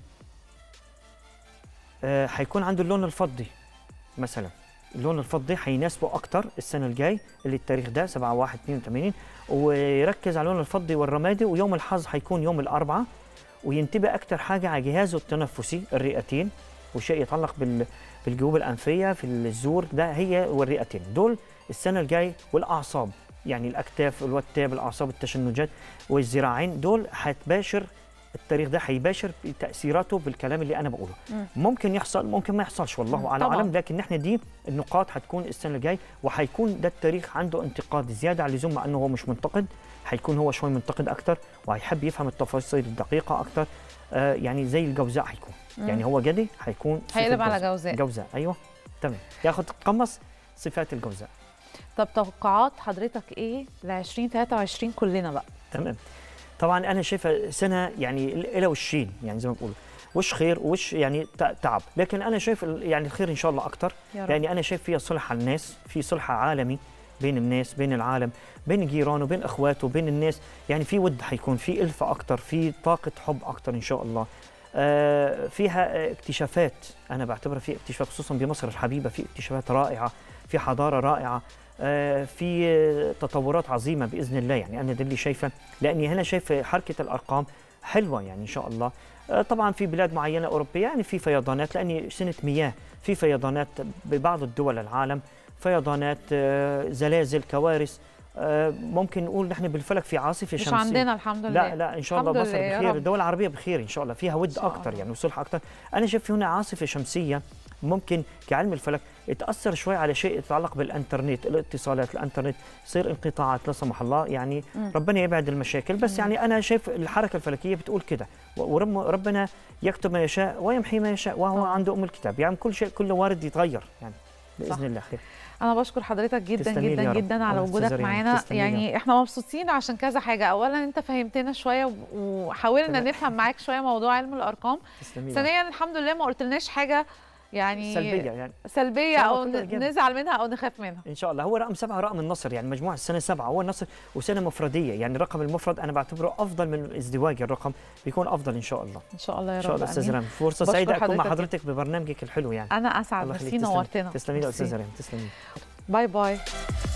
آه، هيكون عنده اللون الفضي مثلا اللون الفضي هيناسبه اكتر السنه الجاي اللي التاريخ ده 7 1 82 ويركز على اللون الفضي والرمادي ويوم الحظ هيكون يوم الاربعاء وينتبه اكتر حاجه على جهازه التنفسي الرئتين وشيء يتعلق بال بالجيوب الانفيه في الزور ده هي والرئتين دول السنه الجاي والاعصاب يعني الاكتاف الوتاب الاعصاب التشنجات والذراعين دول هتباشر التاريخ ده هيباشر تاثيراته بالكلام اللي انا بقوله مم. ممكن يحصل ممكن ما يحصلش والله مم. اعلم طبعاً. اعلم لكن احنا دي النقاط هتكون السنه الجاي وهيكون ده التاريخ عنده انتقاد زياده عن اللزوم مع انه هو مش منتقد هيكون هو شوي منتقد اكتر وهيحب يفهم التفاصيل الدقيقه اكتر آه يعني زي الجوزاء هيكون مم. يعني هو جدي هيكون صفة هيقلب على جوزاء. جوزاء جوزاء ايوه تمام ياخد قمص صفات الجوزاء طب توقعات حضرتك ايه ل 2023 كلنا بقى تمام طبعا انا شايفه سنه يعني الى وشين يعني زي ما بقولوا وش خير وش يعني ت- تعب لكن انا شايف ال- يعني الخير ان شاء الله اكتر يا رب يعني انا شايف فيها صلح على الناس في صلح عالمي بين الناس بين العالم بين جيرانه بين اخواته بين الناس يعني في ود حيكون في الفه اكتر في طاقه حب اكتر ان شاء الله آه فيها آه، اكتشافات انا بعتبرها في اكتشافات خصوصا بمصر الحبيبه في اكتشافات رائعه في حضاره رائعه آه، في آه، تطورات عظيمه باذن الله يعني انا ده اللي شايفه لاني هنا شايف حركه الارقام حلوه يعني ان شاء الله آه، طبعا في بلاد معينه اوروبيه يعني في فيضانات لاني سنه مياه في فيضانات ببعض الدول العالم فيضانات آه، زلازل كوارث آه، ممكن نقول نحن بالفلك في عاصفه مش شمسيه عندنا الحمد لله لا لا ان شاء الله الحمد مصر لله يا بخير رب. الدول العربيه بخير ان شاء الله فيها ود شاء اكتر الله. يعني وصلح اكتر انا شايف في هنا عاصفه شمسيه ممكن كعلم الفلك تاثر شوي على شيء يتعلق بالانترنت الاتصالات الانترنت يصير انقطاعات لا سمح الله يعني مم. ربنا يبعد المشاكل بس يعني انا شايف الحركه الفلكيه بتقول كده وربنا يكتب ما يشاء ويمحي ما يشاء وهو طبعاً. عنده ام الكتاب يعني كل شيء كله وارد يتغير يعني باذن صح. الله خير انا بشكر حضرتك جدا تسلمي لي جدا يا رب. جدا على الله وجودك يستر يعني. معانا تسلمي لي يا يعني احنا مبسوطين عشان كذا حاجه اولا انت فهمتنا شويه و- وحاولنا تمام. نفهم معاك شويه موضوع علم الارقام تسلمي لي. ثانيا الحمد لله ما قلتلناش حاجه يعني سلبيه يعني سلبيه إن شاء او الله كله ن- إيجابي. نزعل منها او نخاف منها ان شاء الله هو رقم سبعه رقم النصر يعني مجموع السنه سبعه هو النصر وسنه مفرديه يعني الرقم المفرد انا بعتبره افضل من الازدواج الرقم بيكون افضل ان شاء الله ان شاء الله يا ان شاء رب الله استاذ آمين. رامي فرصه بشكر سعيده اكون مع حضرتك حضرتك ببرنامجك الحلو يعني انا اسعد الله ميرسي يخليك تسلمي. نورتنا تسلمي لي يا ميرسي. استاذ رامي تسلمي باي باي